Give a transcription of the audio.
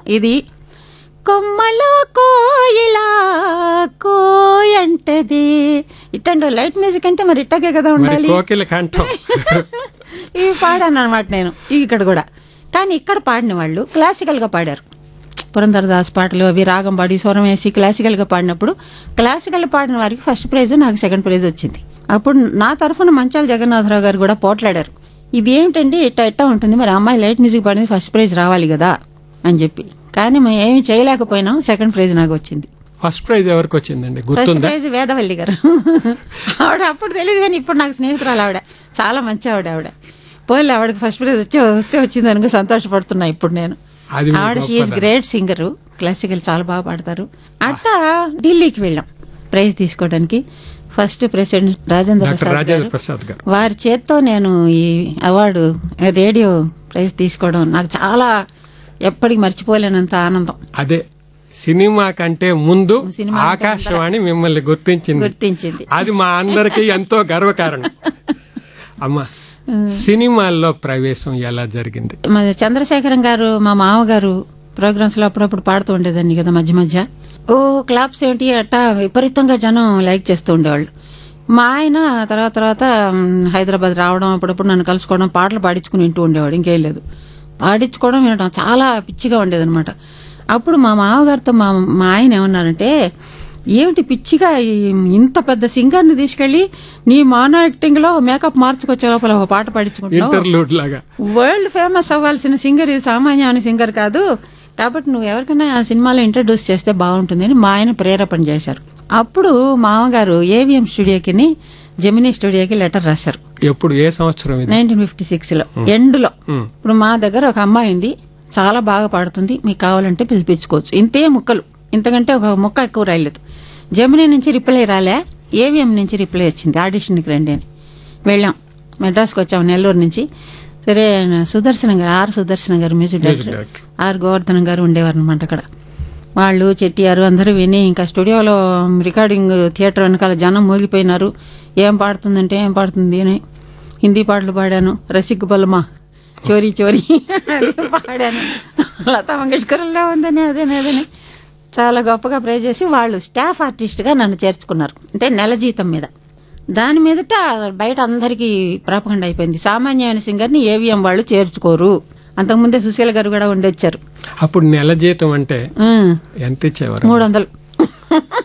ఇది కొమ్మలో కోయిలా కోయంటది ఇట్టండి light music అంటే మరి ఇట్టగే కదా మరి ఉండాలి కోకిల కంఠం ఇవి పాడాను అనమాట నేను ఇక్కడ కూడా కానీ ఇక్కడ పాడిన వాళ్ళు క్లాసికల్గా పాడారు పురంధరదాస్ పాటలు అవి రాగం పాడి స్వరం వేసి క్లాసికల్గా పాడినప్పుడు క్లాసికల్ పాడిన వారికి ఫస్ట్ ప్రైజ్ నాకు సెకండ్ ప్రైజ్ వచ్చింది అప్పుడు నా తరఫున మంచాల జగన్నాథరావు గారు కూడా పోట్లాడారు ఇది ఏమిటండి ఇట్ట ఇట్ట ఉంటుంది మరి అమ్మాయి లైట్ మ్యూజిక్ పాడింది ఫస్ట్ ప్రైజ్ రావాలి కదా అని చెప్పి కానీ మేము ఏమి చేయలేకపోయినాం సెకండ్ ప్రైజ్ నాకు వచ్చింది ఫస్ట్ ప్రైజ్ ఎవరికి వచ్చిందండి ఫస్ట్ గుర్తుందా ప్రైజ్ వేదవల్లి గారు ఆవిడ అప్పుడు తెలియదు కానీ ఇప్పుడు నాకు స్నేహితురాలు ఆవిడ చాలా మంచి ఆవిడ ఆవిడ పోలే ఆవిడకి ఫస్ట్ ప్రైజ్ వచ్చి వస్తే వచ్చింది అనుకో సంతోషపడుతున్నా ఇప్పుడు నేను అది మీ ఆవిడ షీఈస్ గొప్పదనం. గ్రేట్ సింగర్ క్లాసికల్ చాలా బాగా పాడతారు అట్టా ఢిల్లీకి వెళ్ళాం ప్రైజ్ తీసుకోవడానికి first president Rajendra doctor Prasad Rajendra గారు ప్రసాద్ గారు వారి చేత్తో నేను ఈ అవార్డు రేడియో ప్రైజ్ తీసుకోవడం నాకు చాలా ఎప్పటికి మర్చిపోలేనంత ఆనందం అదే సినిమా కంటే ముందు సినిమా కంటే ఆకాశవాణి మిమ్మల్ని గుర్తించింది గుర్తించింది అది మా అందరికీ ఎంతో గర్వకారణం అమ్మా సినిమాల్లో ప్రవేశం ఎలా జరిగింది మన చంద్రశేఖరం గారు మా మామగారు ప్రోగ్రామ్స్ లో అప్పుడప్పుడు పాడుతూ ఉండేదాన్ని కదా మధ్య మధ్య ఓ క్లాప్స్ ఏంటి అట్టా విపరీతంగా జనం లైక్ చేస్తూ ఉండేవాళ్ళు మా ఆయన తర్వాత తర్వాత మ్, హైదరాబాద్ రావడం అప్పుడప్పుడు నన్ను కలుసుకోవడం పాటలు పాడించుకుని వింటూ ఉండేవాడు ఇంకేం లేదు పాడించుకోవడం వినడం చాలా పిచ్చిగా ఉండేదన్నమాట అప్పుడు మా మామగారితో మా మా ఆయన ఏమన్నారంటే ఏమిటి పిచ్చిగా ఈ- ఇంత పెద్ద సింగర్ని తీసుకెళ్లి నీ మానో యాక్టింగ్ లో మేకప్ మార్చుకొచ్చే లోపల ఒక పాట పాడించుకుంటున్నావు ఇంటర్లూడ్ లాగా వరల్డ్ ఫేమస్ అవ్వాల్సిన సింగర్ ఇది సామాన్యమైన సింగర్ కాదు కాబట్టి నువ్వు ఎవరికైనా ఆ సినిమాలో ఇంట్రడ్యూస్ చేస్తే బాగుంటుంది అని మా ఆయన ప్రేరేపణ చేశారు అప్పుడు మామగారు ఏవిఎం స్టూడియోకి జెమినీ స్టూడియోకి లెటర్ రాశారు ఎప్పుడు ఏ సంవత్సరం ఇది నైన్టీన్ ఫిఫ్టీ సిక్స్ లో ఎండ్లో మ్. ఇప్పుడు మా దగ్గర ఒక అమ్మాయి ఉంది చాలా బాగా పాడుతుంది మీకు కావాలంటే పిలిపించుకోవచ్చు ఇంతే ముక్కలు ఇంతకంటే ఒక ముక్క ఎక్కువ రాయలేదు జమినీ నుంచి రిప్లై రాలే ఏవిఎం నుంచి రిప్లై వచ్చింది ఆడిషన్కి రండి అని వెళ్ళాం మెడ్రాస్కి వచ్చాం నెల్లూరు నుంచి సరే ఆయన సుదర్శనం గారు ఆర్ సుదర్శనం గారు music director director. R Govardhan గారు ఉండేవారు అనమాట అక్కడ వాళ్ళు చెట్టియారు అందరూ విని ఇంకా స్టూడియోలో రికార్డింగ్ థియేటర్ వెనకాల జనం మూగిపోయినారు ఏం పాడుతుందంటే ఏం పాడుతుంది అని హిందీ పాటలు పాడాను రసిక్ బల్మా చోరీ చోరీ అది పాడాను లతా మంగేష్కర్లా ఉందని అదేనే అదని చాలా గొప్పగా ప్రే చేసి వాళ్ళు స్టాఫ్ ఆర్టిస్ట్గా నన్ను చేర్చుకున్నారు అంటే నెల జీతం మీద దాని మీదట బయట అందరికీ ప్రాపగండ అయిపోయింది సామాన్యమైన సింగర్ని ఏవిఎం వాళ్ళు చేర్చుకోరు అంతకుముందే సుశీల గారు కూడా ఉండొచ్చారు అప్పుడు నెల జీతం అంటే ఉమ్, ఎంత ఇచ్చేవారు మూడు వందలు